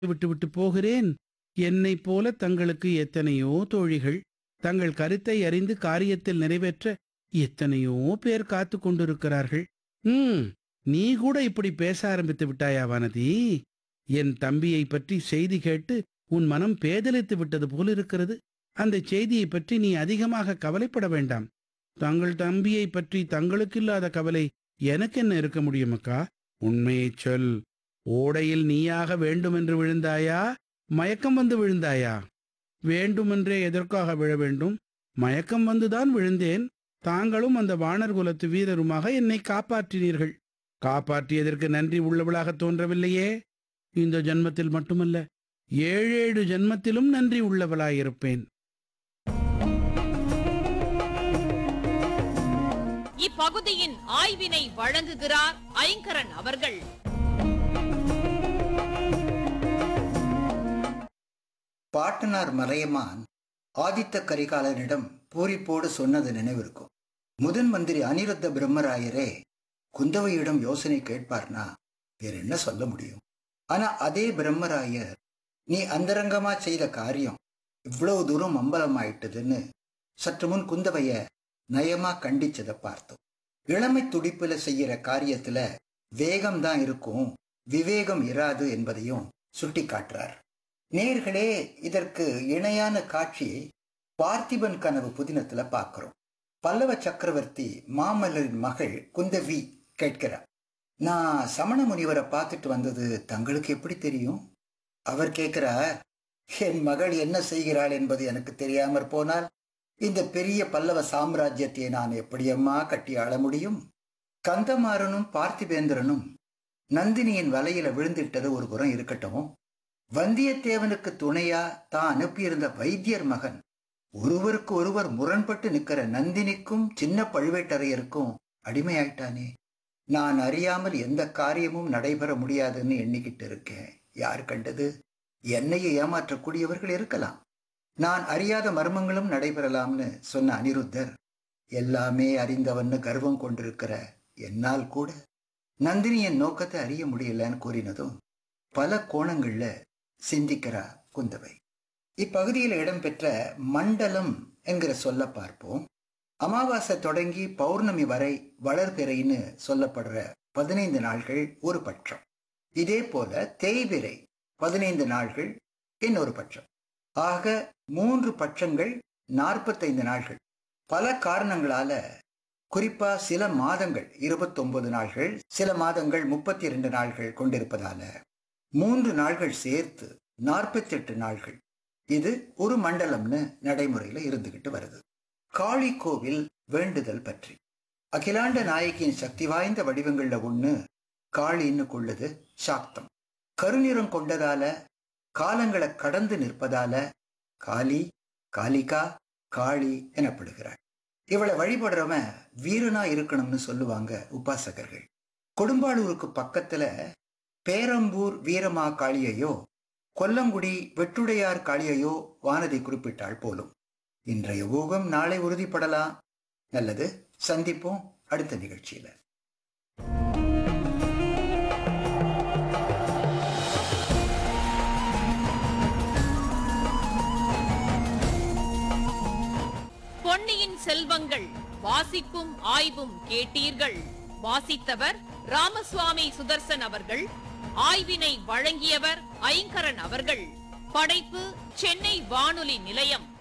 விட்டுவிட்டு போகிறேன் என்னைப் போல தங்களுக்கு எத்தனையோ தோழிகள் தங்கள் கருத்தை அறிந்து காரியத்தில் நிறைவேற்ற எத்தனையோ பேர் காத்து கொண்டிருக்கிறார்கள் ம் நீ கூட இப்படி பேச ஆரம்பித்து விட்டாயா வானதி என் தம்பியை பற்றி செய்தி கேட்டு உன் மனம் பேதலித்து விட்டது போலிருக்கிறது அந்த செய்தியை பற்றி நீ அதிகமாக கவலைப்பட வேண்டாம் தங்கள் தம்பியை பற்றி தங்களுக்கில்லாத கவலை எனக்கென்ன இருக்க முடியும் அக்கா உண்மையைச் சொல் ஓடையில் நீயாக வேண்டுமென்று விழுந்தாயா மயக்கம் வந்து விழுந்தாயா வேண்டுமென்றே எதற்காக விழ வேண்டும் மயக்கம் வந்துதான் விழுந்தேன் தாங்களும் அந்த வானர் குலத்து வீரருமாக என்னை காப்பாற்றினீர்கள் காப்பாற்றியதற்கு நன்றி உள்ளவளாக தோன்றவில்லையே இந்த ஜன்மத்தில் மட்டுமல்ல ஏழேழு ஜன்மத்திலும் நன்றி உள்ளவளாயிருப்பேன் இப்பகுதியின் ஆய்வினை வழங்குகிறார் ஐங்கரன் அவர்கள் பாட்டனார் மலையமான் ஆதித்த கரிகாலனிடம் பூரிப்போடு சொன்னது நினைவிருக்கும் முதன் மந்திரி அனிருத்த பிரம்மராயரே குந்தவையிடம் யோசனை கேட்பார்னா வேற என்ன சொல்ல முடியும் ஆனா அதே பிரம்மராயர் நீ அந்தரங்கமா செய்த காரியம் இவ்வளவு தூரம் அம்பலமாயிட்டதுன்னு சற்று முன் குந்தவைய நயமா கண்டிச்சதை பார்த்தோம் இளமை துடிப்புல செய்யற காரியத்துல வேகம்தான் இருக்கும் விவேகம் இராது என்பதையும் சுட்டி காட்டுறார் நேர்களே இதற்கு இணையான காட்சியை பார்த்திபன் கனவு புதினத்துல பார்க்கிறோம் பல்லவ சக்கரவர்த்தி மாமல்லரின் மகள் குந்தவி கேட்கிறார் நான் சமண முனிவரை பார்த்துட்டு வந்தது தங்களுக்கு எப்படி தெரியும் அவர் கேட்கிறார் என் மகள் என்ன செய்கிறாள் என்பது எனக்கு தெரியாமற் போனால் இந்த பெரிய பல்லவ சாம்ராஜ்யத்தை நான் எப்படியம்மா கட்டி ஆள முடியும் கந்தமாறனும் பார்த்திபேந்திரனும் நந்தினியின் வலையில விழுந்திட்டது ஒரு புறம் இருக்கட்டும் வந்தியத்தேவனுக்கு துணையா தான் அனுப்பியிருந்த வைத்தியர் மகன் ஒருவருக்கு ஒருவர் முரண்பட்டு நிக்கிற நந்தினிக்கும் சின்ன பழுவேட்டரையருக்கும் அடிமையாயிட்டானே நான் அறியாமல் எந்த காரியமும் நடைபெற முடியாதுன்னு எண்ணிக்கிட்டு இருக்கேன் யார் கண்டது என்னையை ஏமாற்றக்கூடியவர்கள் இருக்கலாம் நான் அறியாத மர்மங்களும் நடைபெறலாம்னு சொன்ன அனிருத்தர் எல்லாமே அறிந்தவன்னு கர்வம் கொண்டிருக்கிற என்னால் கூட நந்தினியின் நோக்கத்தை அறிய முடியலன்னு கூறினதும் பல கோணங்கள்ல சிந்திக்கிறா குந்தவை இப்பகுதியில் இடம்பெற்ற மண்டலம் என்கிற சொல்ல பார்ப்போம் அமாவாசை தொடங்கி பௌர்ணமி வரை வளர்பிறைன்னு சொல்லப்படுற பதினைந்து நாள்கள் ஒரு பட்சம் இதே போல தேய்பிறை பதினைந்து நாள்கள் இன்னொரு பட்சம் ஆக மூன்று பட்சங்கள் நாற்பத்தைந்து நாள்கள் பல காரணங்களால குறிப்பா சில மாதங்கள் இருபத்தொன்பது நாள்கள் சில மாதங்கள் முப்பத்தி இரண்டு நாள்கள் கொண்டிருப்பதால மூன்று நாள்கள் சேர்த்து நாற்பத்தி எட்டு நாள்கள் இது ஒரு மண்டலம்னு நடைமுறையில இருந்துகிட்டு வருது காளி கோவில் வேண்டுதல் பற்றி அகிலாண்ட நாயகியின் சக்தி வாய்ந்த வடிவங்கள்ல ஒண்ணு காளின்னு கொள்ளுது சாக்தம் கருநிறம் கொண்டதால காலங்களை கடந்து நிற்பதால காளி காளிகா காளி எனப்படுகிறாள் இவளை வழிபடுறவன் வீரனா இருக்கணும்னு சொல்லுவாங்க உபாசகர்கள் கொடும்பாளூருக்கு பக்கத்துல பேரம்பூர் வீரமா காளியையோ கொல்லங்குடி வெட்டுடையார் காளியையோ வானதி குறிப்பிட்டாள் போலும் இன்றைய ஊகம் நாளை உறுதிப்படலாம் நல்லது சந்திப்போம் அடுத்த நிகழ்ச்சியில பொன்னியின் செல்வங்கள் வாசிப்பும் ஆய்வும் கேட்டீர்கள் வாசித்தவர் ராமசுவாமி சுதர்சன் அவர்கள் ஆய்வினை வழங்கியவர் ஐங்கரன் அவர்கள் படைப்பு சென்னை வானொலி நிலையம்